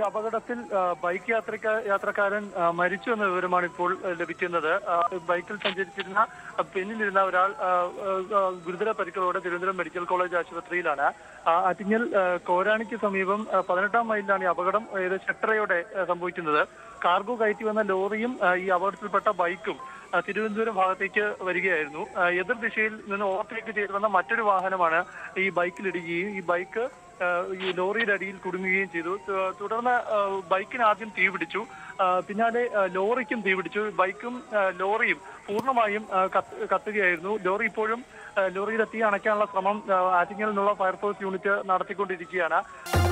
അപകടത്തിൽ ആ, ബൈക്ക് യാത്രക്കാ യാത്രക്കാരൻ ആ, മരിച്ചു എന്ന വിവരമാണ് ഇപ്പോൾ ആ, ലഭിക്കുന്നത് ആ, ബൈക്കിൽ സഞ്ചരിച്ചിരുന്ന ആ, പിന്നിലിരുന്ന ഒരാൾ ആ, ആ, ആ, ഗുരുതര പരിക്കുകളോടെ തിരുവനന്തപുരം മെഡിക്കൽ കോളേജ് ആശുപത്രിയിലാണ് ആ, ആറ്റിങ്ങൽ ആ, കോരാണിക്ക് സമീപം ആ, പതിനെട്ടാം മൈലിലാണ് ഈ അപകടം ഏകദേശം എട്ടരയോടെ ആ, സംഭവിക്കുന്നത് കാർഗോ കയറ്റി വന്ന ലോറിയും ആ, ഈ അപകടത്തിൽപ്പെട്ട ബൈക്കും ആ, തിരുവനന്തപുരം ഭാഗത്തേക്ക് വരികയായിരുന്നു ആ, എതിർ ദിശയിൽ നിന്ന് ഓവർടേക്ക് ചെയ്ത് വന്ന മറ്റൊരു വാഹനമാണ് ഈ ബൈക്കിലിടുകയും ഈ ബൈക്ക് ആ, ഈ ലോറിയുടെ അടിയിൽ കുടുങ്ങുകയും ചെയ്തു തു- തുടർന്ന് ആ, ബൈക്കിന് ആദ്യം തീ പിടിച്ചു ആ, പിന്നാലെ ആ, ലോറിക്കും തീ പിടിച്ചു ബൈക്കും ആ, ലോറിയും പൂർണ്ണമായും ആ, കത്ത് കത്തുകയായിരുന്നു ലോറി ഇപ്പോഴും ആ, ലോറിയുടെ തീ അണയ്ക്കാനുള്ള ശ്രമം ആ, ആറ്റിങ്ങൽ നിന്നുള്ള ഫയർഫോഴ്സ് യൂണിറ്റ് നടത്തിക്കൊണ്ടിരിക്കുകയാണ്